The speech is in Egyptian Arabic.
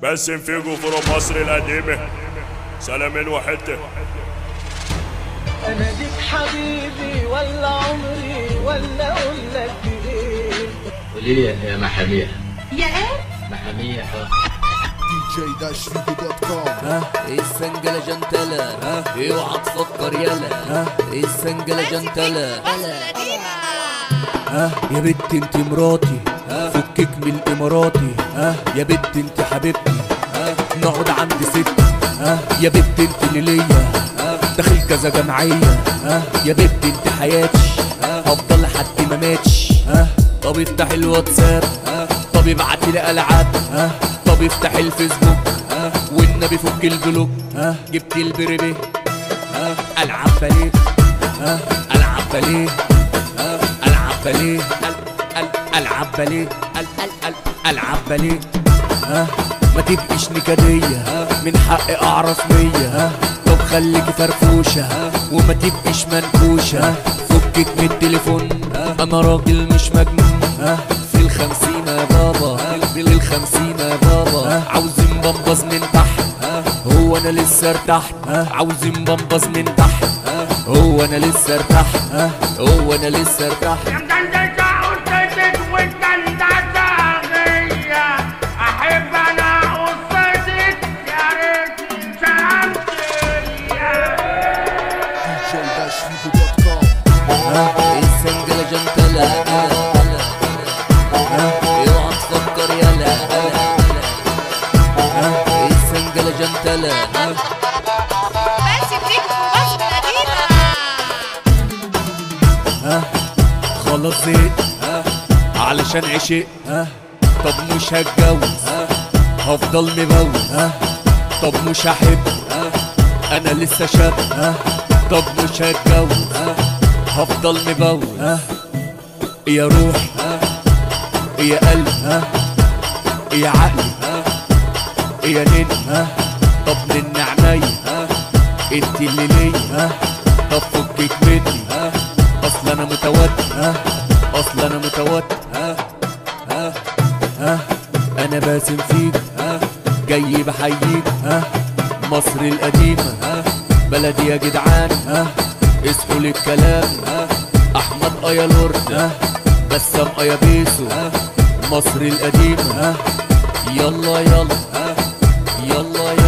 باسم فيجو فروم مصر القديمة سلامين وحدة انا ديك حبيبي ولا عمري ولا اقول لك ايه قولي لي يا محامية يا ايه محامية اه dj-video.com ها ايه السنجلة جنتلة ها اوعى تفكر يلا ها ايه السنجلة جنتلة ها يا بت انت مراتي ها فكك من الاماراتي ها يا بت انت حبيبتي ها نقعد عند ستي ها يا بت انت اللي ليا ها داخل كذا جمعية ها يا بت انت حياتي ها هفضل لحد ما ماتش ها طب افتح الواتساب ها طب ابعت لي العاب ها طب افتح الفيسبوك ها والنبي فك البلوك ها جبت البريبي ها العب باليه ها العب باليه ها العب باليه ال- ال- العب باليه ال- ال- ال- العب باليه ها ما تبقيش نكدية ها من حقي اعرف مية ها طب خليكي فرفوشة ها وما تبقيش منكوشة ها فكك من التليفون ها انا راجل مش مجنون ها في الخمسين يا بابا في الخمسين يا بابا عاوزين بمبز من تحت هو انا لسه ارتحت عاوزين بمبز من تحت هو انا لسه ارتحت هو انا لسه ارتحت احب انا قصتك يا ريت dj-video.com السنجلة جنتلة اوعى تفكر يلا السنجلة جنتلة باسم فيجو في مصر القديمة خلاص زهقت علشان عشقت طب مش هتجوز هفضل مبوز طب مش هحب انا لسه شاب طب مش هتجوز هفضل مبوز يا روح يا قلب يا عقل يا نين طب من عينيا انت اللي ليا طب فكك مني اصل انا متوتر اصل انا متوتر انا باسم فيك جاي بحييك مصر القديمة بلدي يا جدعان اسمه للكلام احمد ايا لورد بسام ايا بيسو مصر القديمة يلا يلا يلا يلا